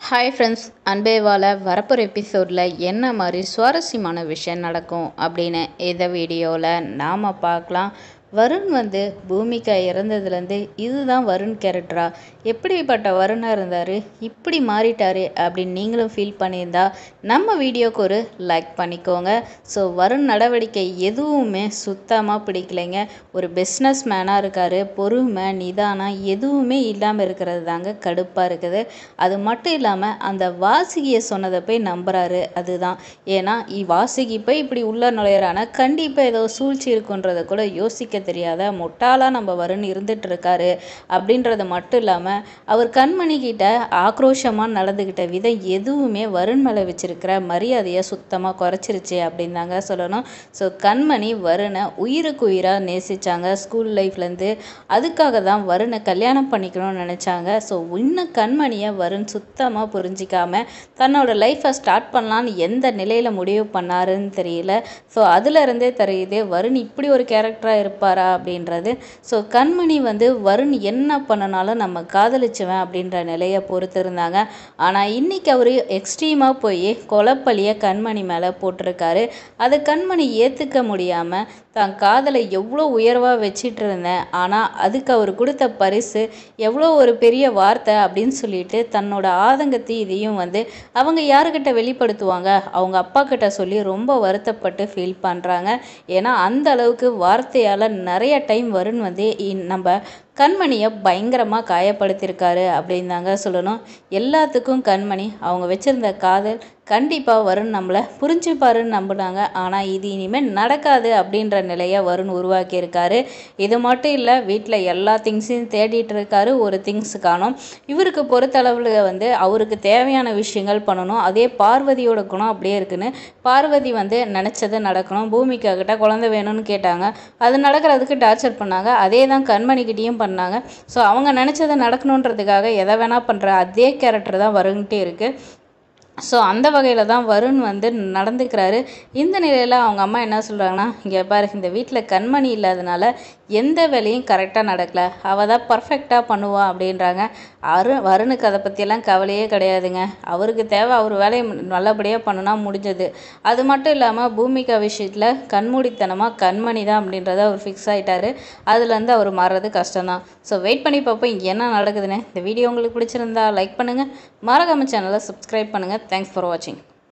hi friends அன்பேவால வரப்போகிற எபிசோடில் என்ன மாதிரி சுவாரஸ்யமான விஷயம் நடக்கும் அப்படின்னு இந்த வீடியோவில் நாம் பார்க்கலாம் வருண் வந்து பூமிகா இறந்ததுலேருந்து இதுதான் வருண் கேரக்டரா எப்படிப்பட்ட வருணாக இருந்தார் இப்படி மாறிட்டாரு அப்படின்னு நீங்களும் ஃபீல் பண்ணியிருந்தா நம்ம வீடியோக்கு ஒரு லைக் பண்ணிக்கோங்க ஸோ வருண் நடவடிக்கை எதுவுமே சுத்தமாக பிடிக்கலைங்க ஒரு பிஸ்னஸ் மேனாக இருக்கார் பொறுமை நிதானம் எதுவுமே இல்லாமல் இருக்கிறது தாங்க கடுப்பாக இருக்குது அது மட்டும் இல்லாமல் அந்த வாசுகியை சொன்னதை போய் நம்புறாரு அதுதான் ஏன்னா இ- வாசுகி போய் இப்படி உள்ள நுழையிறானா கண்டிப்பாக ஏதோ சூழ்ச்சி இருக்குன்றதை கூட யோசிக்க தெரியாத முட்டாளாக நம்ம வருண் இருந்துட்டு இருக்காரு அப்படின்றது மட்டும் இல்லாமல் அவர் கண்மணி கிட்ட ஆக்ரோஷமாக நடந்துக்கிட்ட விதம் எதுவுமே வருண் மேலே வச்சிருக்கிற மரியாதையை சுத்தமாக குறைச்சிருச்சு அப்படின்னு தாங்க சொல்லணும் ஸோ கண்மணி வருணை உயிருக்கு உயிராக நேசிச்சாங்க ஸ்கூல் லைஃப்லேருந்து அதுக்காக தான் வருணை கல்யாணம் பண்ணிக்கணும்னு நினச்சாங்க ஸோ இன்னும் கண்மணியை வருண் சுத்தமாக புரிஞ்சிக்காம தன்னோட லைஃப்பை ஸ்டார்ட் பண்ணலான்னு எந்த நிலையில் முடிவு பண்ணாருன்னு தெரியல ஸோ அதுலேருந்தே தெரியுது வருண் இப்படி ஒரு கேரக்டராக இருப்பாரா அப்படின்றது ஸோ கண்மணி வந்து வருண் என்ன பண்ணனாலும் நம்ம காதலிச்சுவேன் அப்படின்ற நிலையை பொறுத்து இருந்தாங்க ஆனால் இன்னைக்கு அவர் எக்ஸ்ட்ரீமாக போய் கொலப்பழியை கண்மணி மேலே போட்டிருக்காரு அதை கண்மணி ஏற்றுக்க முடியாமல் தான் காதலை எவ்வளோ உயர்வாக வச்சிட்டு இருந்தேன் ஆனால் அதுக்கு அவர் கொடுத்த பரிசு எவ்வளோ ஒரு பெரிய வார்த்தை அப்படின்னு சொல்லிட்டு தன்னோட ஆதங்கத்தை இதையும் வந்து அவங்க யாருக்கிட்ட வெளிப்படுத்துவாங்க அவங்க அப்பா கிட்ட சொல்லி ரொம்ப வருத்தப்பட்டு ஃபீல் பண்ணுறாங்க ஏன்னா அந்த அளவுக்கு வார்த்தையால் நிறைய டைம் வருண் வந்து இ- நம்ம கண்மணியை பயங்கரமாக காயப்படுத்தியிருக்காரு அப்படின்னு தாங்க சொல்லணும் எல்லாத்துக்கும் கண்மணி அவங்க வச்சிருந்த காதல் கண்டிப்பாக வருண் நம்மளை புரிஞ்சுப்பாருன்னு நம்பினாங்க ஆனால் இது இனிமேல் நடக்காது அப்படின்ற நிலையை வருண் உருவாக்கியிருக்காரு இது மட்டும் இல்லை வீட்டில் எல்லா திங்ஸையும் தேடிட்டு இருக்காரு ஒரு திங்ஸ் காணோம் இவருக்கு பொறுத்தளவில் வந்து அவருக்கு தேவையான விஷயங்கள் பண்ணணும் அதே பார்வதியோட குணம் அப்படியே இருக்குன்னு பார்வதி வந்து நினச்சது நடக்கணும் பூமிகா கிட்ட குழந்தை வேணும்னு கேட்டாங்க அது நடக்கிறதுக்கு டார்ச்சர் பண்ணாங்க அதே தான் கண்மணிக்கிட்டேயும் பண்ணாங்க ஸோ அவங்க நினச்சது நடக்கணுன்றதுக்காக எதை வேணால் பண்ணுற அதே கேரக்டர் தான் வருண்கிட்டே இருக்குது ஸோ அந்த வகையில் தான் வருண் வந்து நடந்துக்கிறாரு இந்த நிலையில் அவங்க அம்மா என்ன சொல்கிறாங்கன்னா இங்கே பாரு இந்த வீட்டில் கண்மணி இல்லாதனால எந்த வேலையும் கரெக்டாக நடக்கல அவள் தான் பர்ஃபெக்டாக பண்ணுவா அப்படின்றாங்க அரு வருணுக்கு அதை பற்றியெல்லாம் கவலையே கிடையாதுங்க அவருக்கு தேவை அவர் வேலையை நல்லபடியாக பண்ணுனா முடிஞ்சது அது மட்டும் இல்லாமல் பூமிகா விஷயத்தில் கண்மூடித்தனமாக கண்மணி தான் அப்படின்றத அவர் ஃபிக்ஸ் ஆகிட்டாரு அதுலேருந்து அவர் மாறுறது கஷ்டம்தான் ஸோ வெயிட் பண்ணி பார்ப்போம் இங்கே என்ன நடக்குதுன்னு இந்த வீடியோ உங்களுக்கு பிடிச்சிருந்தா லைக் பண்ணுங்கள் மறக்காம சேனலை சப்ஸ்கிரைப் பண்ணுங்கள் தேங்க்ஸ் ஃபார் வாட்சிங்